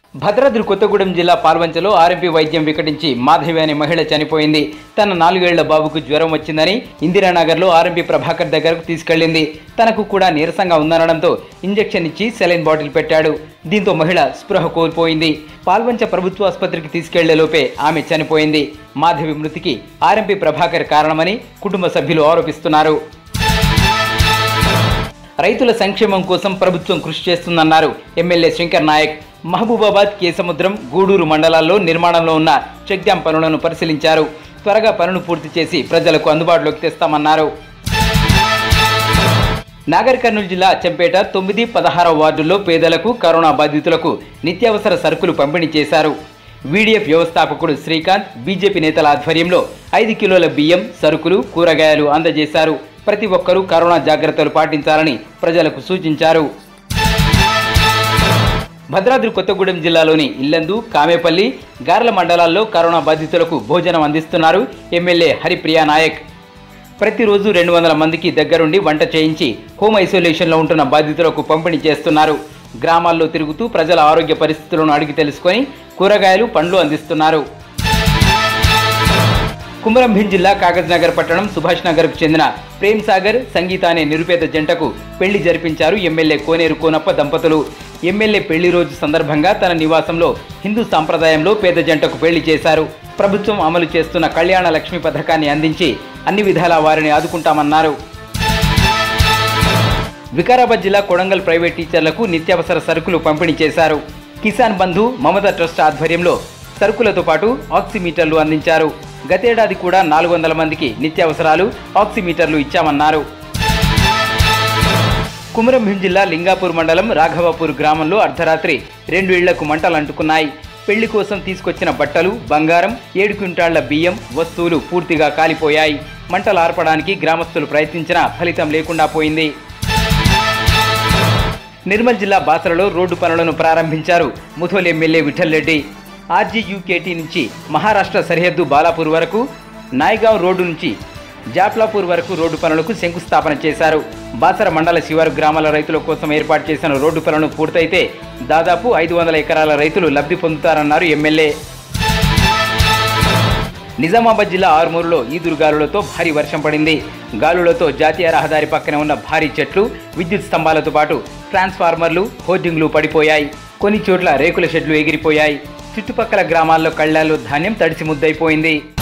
భద్రాద్రి కొత్తగూడెం జిల్లా పాల్వంచలో ఆర్ఎంపీ వైద్యం వికటించి మాధవి అనే మహిళ చనిపోయింది తన నాలుగేళ్ల బాబుకు జ్వరం వచ్చిందని ఇందిరానగర్లో ఆర్ఎంపీ ప్రభాకర్ దగ్గరకు తీసుకెళ్లింది తనకు కూడా నీరసంగా ఉందనడంతో ఇంజెక్షన్ ఇచ్చి సెలైన్ బాటిల్ పెట్టాడు దీంతో మహిళ స్పృహ కోల్పోయింది పాల్వంచ ప్రభుత్వ ఆసుపత్రికి తీసుకెళ్లే లోపే ఆమె చనిపోయింది మాధవి మృతికి ఆర్ఎంపీ ప్రభాకర్ కారణమని కుటుంబ సభ్యులు ఆరోపిస్తున్నారు రైతుల సంక్షేమం కోసం ప్రభుత్వం కృషి చేస్తుందన్నారు ఎమ్మెల్యే శంకర్ నాయక్ మహబూబాబాద్ కేసముద్రం గూడూరు మండలాల్లో నిర్మాణంలో ఉన్న చెక్ డ్యాం పనులను పరిశీలించారు త్వరగా పనులు పూర్తి చేసి ప్రజలకు అందుబాటులోకి తెస్తామన్నారు నాగర్ కర్నూలు జిల్లా అచ్చంపేట తొమ్మిది పదహారవ వార్డుల్లో పేదలకు కరోనా బాధితులకు నిత్యావసర సరుకులు పంపిణీ చేశారు వీడిఎఫ్ వ్యవస్థాపకుడు శ్రీకాంత్ బీజేపీ నేతల ఆధ్వర్యంలో ఐదు కిలోల బియ్యం సరుకులు కూరగాయలు అందజేశారు ప్రతి ఒక్కరూ కరోనా జాగ్రత్తలు పాటించాలని ప్రజలకు సూచించారు భద్రాద్రి కొత్తగూడెం జిల్లాలోని ఇల్లందు కామేపల్లి గార్ల మండలాల్లో కరోనా బాధితులకు భోజనం అందిస్తున్నారు ఎమ్మెల్యే హరిప్రియా నాయక్ ప్రతిరోజు రెండు వందల మందికి దగ్గరుండి వంట చేయించి హోమ్ ఐసోలేషన్లో ఉంటున్న బాధితులకు పంపిణీ చేస్తున్నారు గ్రామాల్లో తిరుగుతూ ప్రజల ఆరోగ్య పరిస్థితులను అడిగి తెలుసుకొని కూరగాయలు పండ్లు అందిస్తున్నారు కుమరంభీం జిల్లా కాగజ్ నగర్ పట్టణం సుభాష్ నగర్కు చెందిన ప్రేమ్ సాగర్ సంగీత అనే నిరుపేద జంటకు పెళ్లి జరిపించారు ఎమ్మెల్యే కోనేరు కోనప్ప దంపతులు ఎమ్మెల్యే పెళ్లి రోజు సందర్భంగా తన నివాసంలో హిందూ సాంప్రదాయంలో పేద జంటకు పెళ్లి చేశారు ప్రభుత్వం అమలు చేస్తున్న కళ్యాణ లక్ష్మి పథకాన్ని అందించి అన్ని విధాలా వారిని ఆదుకుంటామన్నారు వికారాబాద్ జిల్లా కొడంగల్ ప్రైవేట్ టీచర్లకు నిత్యావసర సరుకులు పంపిణీ చేశారు కిసాన్ బంధు మమత ట్రస్ట్ ఆధ్వర్యంలో సరుకులతో పాటు ఆక్సిమీటర్లు అందించారు గతేడాది కూడా నాలుగు వందల మందికి నిత్యావసరాలు ఆక్సిమీటర్లు ఇచ్చామన్నారు కుమరంభీం జిల్లా లింగాపూర్ మండలం రాఘవాపూర్ గ్రామంలో అర్ధరాత్రి రెండు ఇళ్లకు మంటలు అంటుకున్నాయి పెళ్లి కోసం తీసుకొచ్చిన బట్టలు బంగారం ఏడు క్వింటాళ్ల బియ్యం వస్తువులు పూర్తిగా కాలిపోయాయి మంటలు ఆర్పడానికి గ్రామస్తులు ప్రయత్నించినా ఫలితం లేకుండా పోయింది నిర్మల్ జిల్లా బాసరలో రోడ్డు పనులను ప్రారంభించారు ముథోల్ ఎమ్మెల్యే విఠల్ రెడ్డి ఆర్జీయూకేటీ నుంచి మహారాష్ట్ర సరిహద్దు బాలాపూర్ వరకు నాయగావ్ రోడ్డు నుంచి జాప్లాపూర్ వరకు రోడ్డు పనులకు శంకుస్థాపన చేశారు బాసర మండల శివారు గ్రామాల రైతుల కోసం ఏర్పాటు చేసిన రోడ్డు పనులు పూర్తయితే దాదాపు ఐదు వందల ఎకరాల రైతులు లబ్ధి పొందుతారన్నారు ఎమ్మెల్యే నిజామాబాద్ జిల్లా ఆరుమూరులో ఈదురుగాలులతో భారీ వర్షం పడింది గాలులతో జాతీయ రహదారి పక్కన ఉన్న భారీ చెట్లు విద్యుత్ స్తంభాలతో పాటు ట్రాన్స్ఫార్మర్లు హోర్డింగ్లు పడిపోయాయి కొన్ని చోట్ల రేకుల షెడ్లు ఎగిరిపోయాయి చుట్టుపక్కల గ్రామాల్లో కళ్ళాల్లో ధాన్యం తడిసి ముద్దైపోయింది